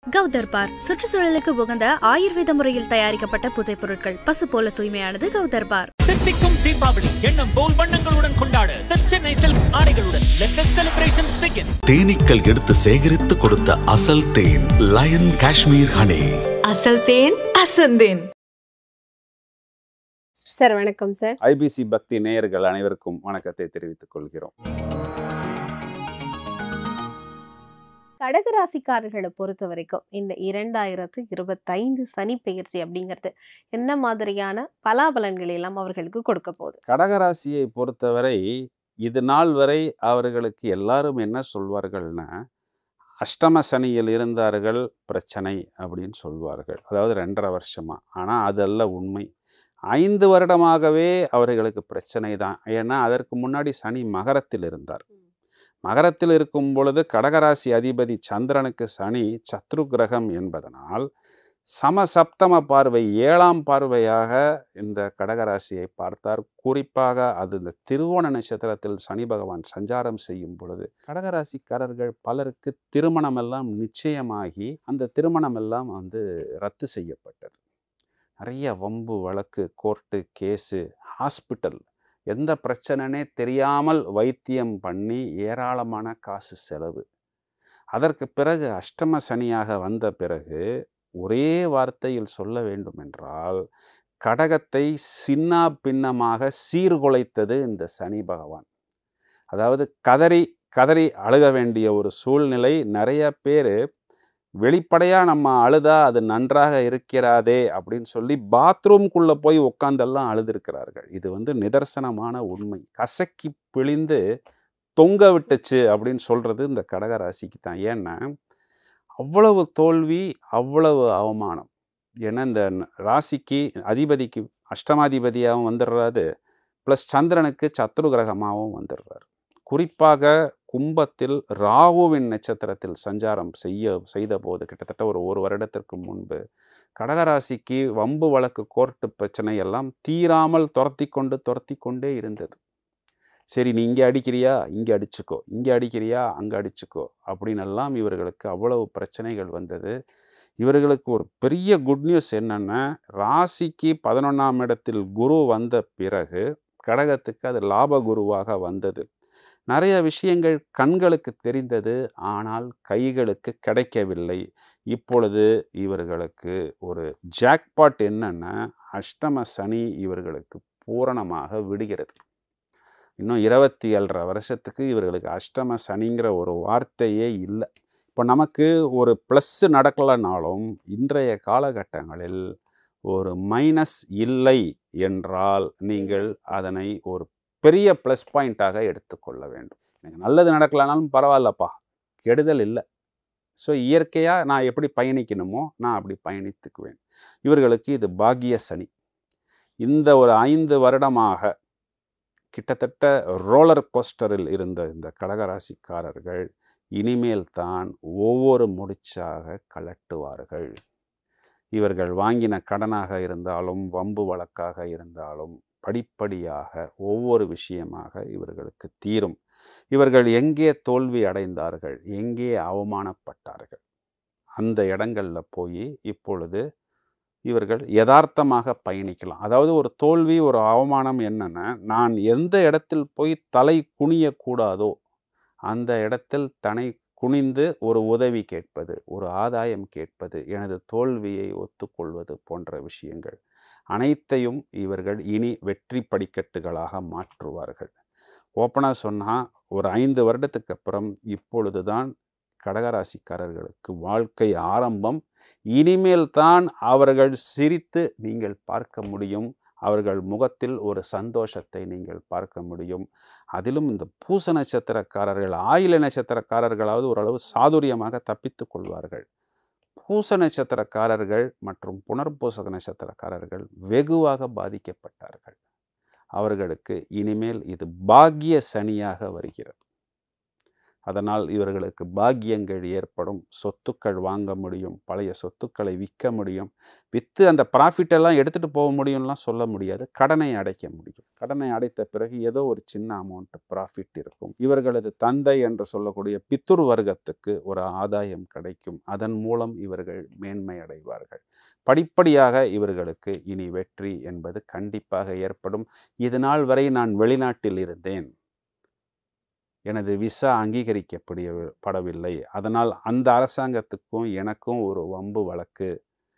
கௌதர்பார் சுற்றுச்சூழலுக்கு உகந்த ஆயுர்வேத முறையில் தயாரிக்கப்பட்ட பூஜை பொருட்கள் பசு போல தூய்மையானது கௌதர்பார் தித்திக்கும் தீபாவளி எண்ணம் போல் வண்ணங்களுடன் கொண்டாட The சென்னை சில்க்ஸ் ஆடைகளுடன் let the celebrations begin தேனீக்கள் எடுத்து சேகரித்து கொடுத்த அசல் தேன் லயன் காஷ்மீர் ஹனி அசல் தேன் அசந்தேன் சார் வணக்கம் சார் ஐபிசி பக்தி நேயர்கள் அனைவருக்கும் வணக்கத்தை தெரிவித்துக் கொள்கிறோம் கடகராசிக்காரர்களை பொறுத்த வரைக்கும் இந்த இரண்டாயிரத்து இருபத்தைந்து சனி பெயர்ச்சி அப்படிங்கிறது என்ன மாதிரியான பலாபலன்களை எல்லாம் அவர்களுக்கு கொடுக்க போகுது கடகராசியை பொறுத்தவரை இது நாள் வரை அவர்களுக்கு எல்லாரும் என்ன சொல்வார்கள்னா அஷ்டம சனியில் இருந்தார்கள் பிரச்சனை அப்படின்னு சொல்வார்கள் அதாவது ரெண்டரை வருஷமா ஆனால் அதல்ல உண்மை ஐந்து வருடமாகவே அவர்களுக்கு பிரச்சனை தான் ஏன்னா அதற்கு முன்னாடி சனி மகரத்தில் இருந்தார் மகரத்தில் இருக்கும் பொழுது கடகராசி அதிபதி சந்திரனுக்கு சனி சத்ரு கிரகம் என்பதனால் சமசப்தம பார்வை ஏழாம் பார்வையாக இந்த கடகராசியை பார்த்தார் குறிப்பாக அது இந்த திருவோண நட்சத்திரத்தில் சனி பகவான் சஞ்சாரம் செய்யும் பொழுது கடகராசிக்காரர்கள் பலருக்கு திருமணமெல்லாம் நிச்சயமாகி அந்த திருமணமெல்லாம் வந்து ரத்து செய்யப்பட்டது நிறைய வம்பு வழக்கு கோர்ட்டு கேஸு ஹாஸ்பிட்டல் எந்த பிரச்சனைனே தெரியாமல் வைத்தியம் பண்ணி ஏராளமான காசு செலவு அதற்கு பிறகு அஷ்டம சனியாக வந்த பிறகு ஒரே வார்த்தையில் சொல்ல வேண்டும் என்றால் கடகத்தை சின்னா பின்னமாக சீர்குலைத்தது இந்த சனி பகவான் அதாவது கதறி கதறி அழுக வேண்டிய ஒரு சூழ்நிலை நிறைய பேர் வெளிப்படையாக நம்ம அழுதா அது நன்றாக இருக்கிறாதே அப்படின்னு சொல்லி பாத்ரூம்குள்ளே போய் உட்காந்தெல்லாம் அழுதுருக்கிறார்கள் இது வந்து நிதர்சனமான உண்மை கசக்கி பிழிந்து தொங்க விட்டுச்சு அப்படின்னு சொல்கிறது இந்த கடகராசிக்கு தான் ஏன்னா அவ்வளவு தோல்வி அவ்வளவு அவமானம் ஏன்னா இந்த ராசிக்கு அதிபதிக்கு அஷ்டமாதிபதியாகவும் வந்துடுறாரு ப்ளஸ் சந்திரனுக்கு சத்ரு கிரகமாகவும் வந்துடுறாரு குறிப்பாக கும்பத்தில் ராகுவின் நட்சத்திரத்தில் சஞ்சாரம் செய்ய செய்த போது கிட்டத்தட்ட ஒரு ஒரு வருடத்திற்கு முன்பு கடகராசிக்கு வம்பு வழக்கு கோர்ட்டு பிரச்சனை எல்லாம் தீராமல் துரத்தி கொண்டு துரத்தி கொண்டே இருந்தது சரி நீ இங்கே அடிக்கிறியா இங்கே அடிச்சுக்கோ இங்கே அடிக்கிறியா அங்கே அடிச்சுக்கோ அப்படின்னு எல்லாம் இவர்களுக்கு அவ்வளவு பிரச்சனைகள் வந்தது இவர்களுக்கு ஒரு பெரிய குட் நியூஸ் என்னென்னா ராசிக்கு பதினொன்றாம் இடத்தில் குரு வந்த பிறகு கடகத்துக்கு அது லாப குருவாக வந்தது நிறைய விஷயங்கள் கண்களுக்கு தெரிந்தது ஆனால் கைகளுக்கு கிடைக்கவில்லை இப்பொழுது இவர்களுக்கு ஒரு ஜாக்பாட் என்னன்னா அஷ்டம சனி இவர்களுக்கு பூரணமாக விடுகிறது இன்னும் இருபத்தி ஏழரை வருஷத்துக்கு இவர்களுக்கு அஷ்டம சனிங்கிற ஒரு வார்த்தையே இல்லை இப்போ நமக்கு ஒரு ப்ளஸ்ஸு நடக்கலைனாலும் இன்றைய காலகட்டங்களில் ஒரு மைனஸ் இல்லை என்றால் நீங்கள் அதனை ஒரு பெரிய ப்ளஸ் பாயிண்ட்டாக எடுத்துக்கொள்ள வேண்டும் எனக்கு நல்லது நடக்கலனாலும் பரவாயில்லப்பா கெடுதல் இல்லை ஸோ இயற்கையாக நான் எப்படி பயணிக்கணுமோ நான் அப்படி பயணித்துக்குவேன் இவர்களுக்கு இது பாக்கிய சனி இந்த ஒரு ஐந்து வருடமாக கிட்டத்தட்ட ரோலர் கோஸ்டரில் இருந்த இந்த கடகராசிக்காரர்கள் இனிமேல் தான் ஒவ்வொரு முடிச்சாக கலட்டுவார்கள் இவர்கள் வாங்கின கடனாக இருந்தாலும் வம்பு வழக்காக இருந்தாலும் படிப்படியாக ஒவ்வொரு விஷயமாக இவர்களுக்கு தீரும் இவர்கள் எங்கே தோல்வி அடைந்தார்கள் எங்கே அவமானப்பட்டார்கள் அந்த இடங்களில் போய் இப்பொழுது இவர்கள் யதார்த்தமாக பயணிக்கலாம் அதாவது ஒரு தோல்வி ஒரு அவமானம் என்னென்னா நான் எந்த இடத்தில் போய் தலை குனியக்கூடாதோ அந்த இடத்தில் தனை குனிந்து ஒரு உதவி கேட்பது ஒரு ஆதாயம் கேட்பது எனது தோல்வியை ஒத்துக்கொள்வது போன்ற விஷயங்கள் அனைத்தையும் இவர்கள் இனி வெற்றி படிக்கட்டுகளாக மாற்றுவார்கள் ஓப்பனாக சொன்னால் ஒரு ஐந்து வருடத்துக்கு அப்புறம் இப்பொழுது தான் கடகராசிக்காரர்களுக்கு வாழ்க்கை ஆரம்பம் இனிமேல் தான் அவர்கள் சிரித்து நீங்கள் பார்க்க முடியும் அவர்கள் முகத்தில் ஒரு சந்தோஷத்தை நீங்கள் பார்க்க முடியும் அதிலும் இந்த பூச நட்சத்திரக்காரர்கள் ஆயில நட்சத்திரக்காரர்களாவது ஓரளவு சாதுரியமாக தப்பித்து கொள்வார்கள் பூச நட்சத்திரக்காரர்கள் மற்றும் புனர்பூசக நட்சத்திரக்காரர்கள் வெகுவாக பாதிக்கப்பட்டார்கள் அவர்களுக்கு இனிமேல் இது பாக்கிய சனியாக வருகிறது அதனால் இவர்களுக்கு பாக்கியங்கள் ஏற்படும் சொத்துக்கள் வாங்க முடியும் பழைய சொத்துக்களை விற்க முடியும் விற்று அந்த ப்ராஃபிட் எல்லாம் எடுத்துகிட்டு போக முடியும்லாம் சொல்ல முடியாது கடனை அடைக்க முடியும் கடனை அடைத்த பிறகு ஏதோ ஒரு சின்ன அமௌண்ட் ப்ராஃபிட் இருக்கும் இவர்களது தந்தை என்று சொல்லக்கூடிய பித்துர் வர்க்கத்துக்கு ஒரு ஆதாயம் கிடைக்கும் அதன் மூலம் இவர்கள் மேன்மை அடைவார்கள் படிப்படியாக இவர்களுக்கு இனி வெற்றி என்பது கண்டிப்பாக ஏற்படும் இது நாள் வரை நான் வெளிநாட்டில் இருந்தேன் எனது விசா அங்கீகரிக்கப்படிய படவில்லை அதனால் அந்த அரசாங்கத்துக்கும் எனக்கும் ஒரு வம்பு வழக்கு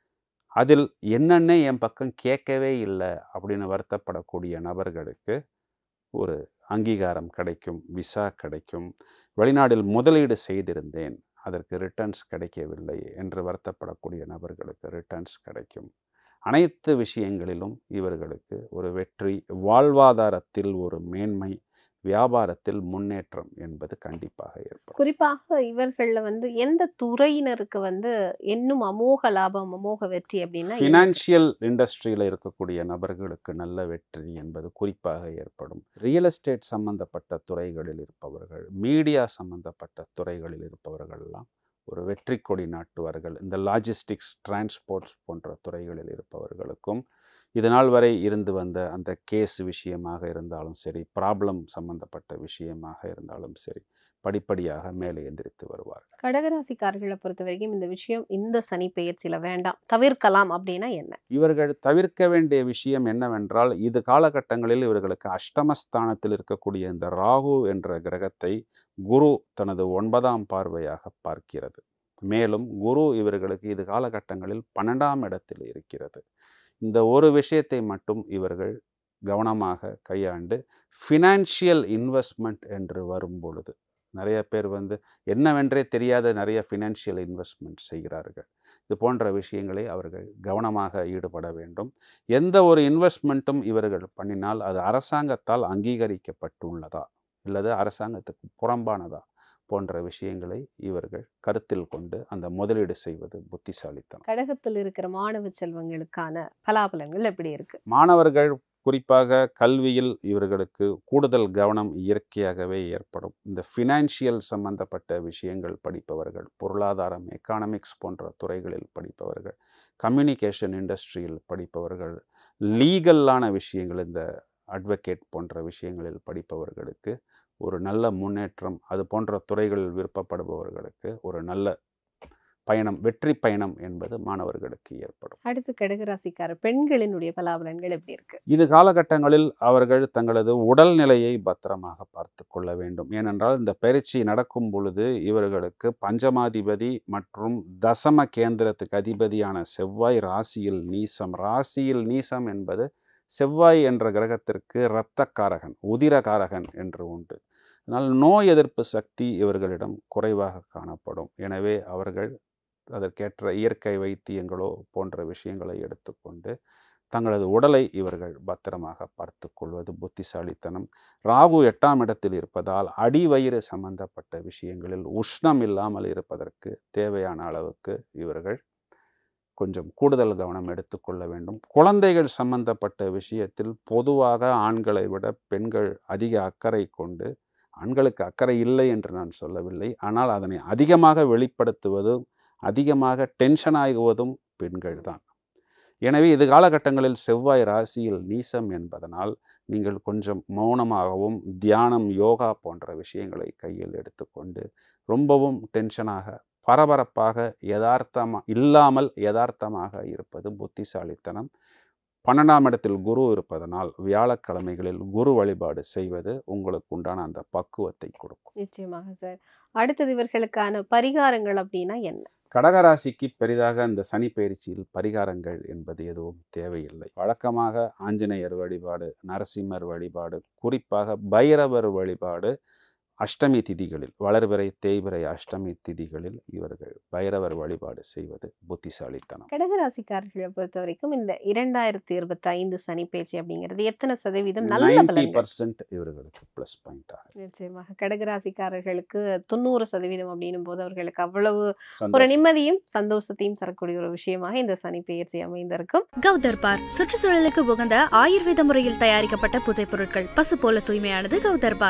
அதில் என்னன்னே என் பக்கம் கேட்கவே இல்லை அப்படின்னு வருத்தப்படக்கூடிய நபர்களுக்கு ஒரு அங்கீகாரம் கிடைக்கும் விசா கிடைக்கும் வெளிநாட்டில் முதலீடு செய்திருந்தேன் அதற்கு ரிட்டர்ன்ஸ் கிடைக்கவில்லை என்று வருத்தப்படக்கூடிய நபர்களுக்கு ரிட்டர்ன்ஸ் கிடைக்கும் அனைத்து விஷயங்களிலும் இவர்களுக்கு ஒரு வெற்றி வாழ்வாதாரத்தில் ஒரு மேன்மை வியாபாரத்தில் முன்னேற்றம் என்பது கண்டிப்பாக ஏற்படும் குறிப்பாக இவர்கள்ல வந்து எந்த துறையினருக்கு வந்து இன்னும் அமோக லாபம் அமோக வெற்றி அப்படின்னா எந்த- ஃபினான்ஷியல் இண்டஸ்ட்ரியில் இருக்கக்கூடிய நபர்களுக்கு நல்ல வெற்றி என்பது குறிப்பாக ஏற்படும் ரியல் எஸ்டேட் சம்பந்தப்பட்ட துறைகளில் இருப்பவர்கள் மீடியா சம்பந்தப்பட்ட துறைகளில் இருப்பவர்கள் எல்லாம் ஒரு வெற்றி கொடி நாட்டுவார்கள் இந்த லாஜிஸ்டிக்ஸ் டிரான்ஸ்போர்ட்ஸ் போன்ற துறைகளில் இருப்பவர்களுக்கும் இது நாள் வரை இருந்து வந்த அந்த கேஸ் விஷயமாக இருந்தாலும் சரி ப்ராப்ளம் சம்பந்தப்பட்ட விஷயமாக இருந்தாலும் சரி படிப்படியாக மேலே எந்திரித்து வருவார்கள் கடகராசிக்காரர்களை பொறுத்த வரைக்கும் இந்த விஷயம் இந்த சனி பெயர்ச்சியில வேண்டாம் தவிர்க்கலாம் அப்படின்னா என்ன இவர்கள் தவிர்க்க வேண்டிய விஷயம் என்னவென்றால் இது காலகட்டங்களில் இவர்களுக்கு அஷ்டமஸ்தானத்தில் இருக்கக்கூடிய இந்த ராகு என்ற கிரகத்தை குரு தனது ஒன்பதாம் பார்வையாக பார்க்கிறது மேலும் குரு இவர்களுக்கு இது காலகட்டங்களில் பன்னெண்டாம் இடத்தில் இருக்கிறது இந்த ஒரு விஷயத்தை மட்டும் இவர்கள் கவனமாக கையாண்டு ஃபினான்ஷியல் இன்வெஸ்ட்மெண்ட் என்று வரும் பொழுது நிறைய பேர் வந்து என்னவென்றே தெரியாத நிறைய ஃபினான்ஷியல் இன்வெஸ்ட்மெண்ட் செய்கிறார்கள் இது போன்ற விஷயங்களை அவர்கள் கவனமாக ஈடுபட வேண்டும் எந்த ஒரு இன்வெஸ்ட்மெண்ட்டும் இவர்கள் பண்ணினால் அது அரசாங்கத்தால் அங்கீகரிக்கப்பட்டுள்ளதா அல்லது அரசாங்கத்துக்கு புறம்பானதா போன்ற விஷயங்களை இவர்கள் கருத்தில் கொண்டு அந்த முதலீடு செய்வது புத்திசாலித்தனம் கடகத்தில் இருக்கிற மாணவ செல்வங்களுக்கான பலாபலன்கள் எப்படி இருக்கு மாணவர்கள் குறிப்பாக கல்வியில் இவர்களுக்கு கூடுதல் கவனம் இயற்கையாகவே ஏற்படும் இந்த ஃபினான்ஷியல் சம்பந்தப்பட்ட விஷயங்கள் படிப்பவர்கள் பொருளாதாரம் எக்கானமிக்ஸ் போன்ற துறைகளில் படிப்பவர்கள் கம்யூனிகேஷன் இண்டஸ்ட்ரியில் படிப்பவர்கள் லீகல்லான விஷயங்கள் இந்த அட்வொகேட் போன்ற விஷயங்களில் படிப்பவர்களுக்கு ஒரு நல்ல முன்னேற்றம் அது போன்ற துறைகளில் விருப்பப்படுபவர்களுக்கு ஒரு நல்ல பயணம் வெற்றி பயணம் என்பது மாணவர்களுக்கு ஏற்படும் அடுத்து கடகராசிக்கார பெண்களினுடைய பலாபலன்கள் எப்படி இருக்கு இது காலகட்டங்களில் அவர்கள் தங்களது உடல்நிலையை பத்திரமாக பார்த்து கொள்ள வேண்டும் ஏனென்றால் இந்த பயிற்சி நடக்கும் பொழுது இவர்களுக்கு பஞ்சமாதிபதி மற்றும் தசம கேந்திரத்துக்கு அதிபதியான செவ்வாய் ராசியில் நீசம் ராசியில் நீசம் என்பது செவ்வாய் என்ற கிரகத்திற்கு இரத்தக்காரகன் உதிரகாரகன் என்று உண்டு அதனால் நோய் எதிர்ப்பு சக்தி இவர்களிடம் குறைவாக காணப்படும் எனவே அவர்கள் அதற்கேற்ற இயற்கை வைத்தியங்களோ போன்ற விஷயங்களை எடுத்துக்கொண்டு தங்களது உடலை இவர்கள் பத்திரமாக பார்த்து கொள்வது புத்திசாலித்தனம் ராகு எட்டாம் இடத்தில் இருப்பதால் அடிவயிறு சம்பந்தப்பட்ட விஷயங்களில் உஷ்ணம் இல்லாமல் இருப்பதற்கு தேவையான அளவுக்கு இவர்கள் கொஞ்சம் கூடுதல் கவனம் எடுத்துக்கொள்ள வேண்டும் குழந்தைகள் சம்பந்தப்பட்ட விஷயத்தில் பொதுவாக ஆண்களை விட பெண்கள் அதிக அக்கறை கொண்டு ஆண்களுக்கு அக்கறை இல்லை என்று நான் சொல்லவில்லை ஆனால் அதனை அதிகமாக வெளிப்படுத்துவதும் அதிகமாக டென்ஷன் ஆகுவதும் பெண்கள் தான் எனவே இது காலகட்டங்களில் செவ்வாய் ராசியில் நீசம் என்பதனால் நீங்கள் கொஞ்சம் மௌனமாகவும் தியானம் யோகா போன்ற விஷயங்களை கையில் எடுத்துக்கொண்டு ரொம்பவும் டென்ஷனாக பரபரப்பாக யதார்த்தமாக இல்லாமல் யதார்த்தமாக இருப்பது புத்திசாலித்தனம் பன்னெண்டாம் இடத்தில் குரு இருப்பதனால் வியாழக்கிழமைகளில் குரு வழிபாடு செய்வது உங்களுக்கு உண்டான அந்த பக்குவத்தை கொடுக்கும் நிச்சயமாக சார் அடுத்தது இவர்களுக்கான பரிகாரங்கள் அப்படின்னா என்ன கடகராசிக்கு பெரிதாக இந்த சனி பயிற்சியில் பரிகாரங்கள் என்பது எதுவும் தேவையில்லை வழக்கமாக ஆஞ்சநேயர் வழிபாடு நரசிம்மர் வழிபாடு குறிப்பாக பைரவர் வழிபாடு அஷ்டமி திதிகளில் வளர்பிறை தேய்பிறை அஷ்டமி திதிகளில் இவர்கள் பைரவர் வழிபாடு செய்வது புத்திசாலித்தனம் கடகராசிக்காரர்களை பொறுத்த வரைக்கும் இந்த இரண்டாயிரத்தி இருபத்தி ஐந்து சனி பேச்சு அப்படிங்கிறது எத்தனை சதவீதம் நல்ல நைன்டி பலன்கள் பர்சன்ட் இவர்களுக்கு ப்ளஸ் பாயிண்ட் ஆகும் நிச்சயமாக கடகராசிக்காரர்களுக்கு தொண்ணூறு சதவீதம் அப்படின்னும் போது அவர்களுக்கு அவ்வளவு ஒரு சந்தோஷம். நிம்மதியும் சந்தோஷத்தையும் தரக்கூடிய ஒரு விஷயமாக இந்த சனி பெயர்ச்சி அமைந்திருக்கும் கௌதர் பார் சுற்றுச்சூழலுக்கு உகந்த ஆயுர்வேத முறையில் தயாரிக்கப்பட்ட பூஜை பொருட்கள் பசு போல தூய்மையானது கௌதர் பார் The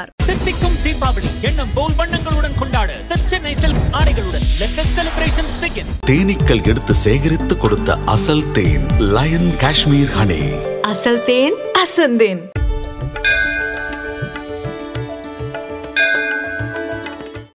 தித்திக்கும் தீபாவளி எண்ணம் போல் வண்ணங்களுடன் கொண்டாட த சென்னை சில்க்ஸ் ஆடைகளுடன் let the celebrations begin தேனீக்கள் எடுத்து சேகரித்து கொடுத்த அசல் தேன் லயன் காஷ்மீர் ஹனி அசல் தேன் அசந்தேன்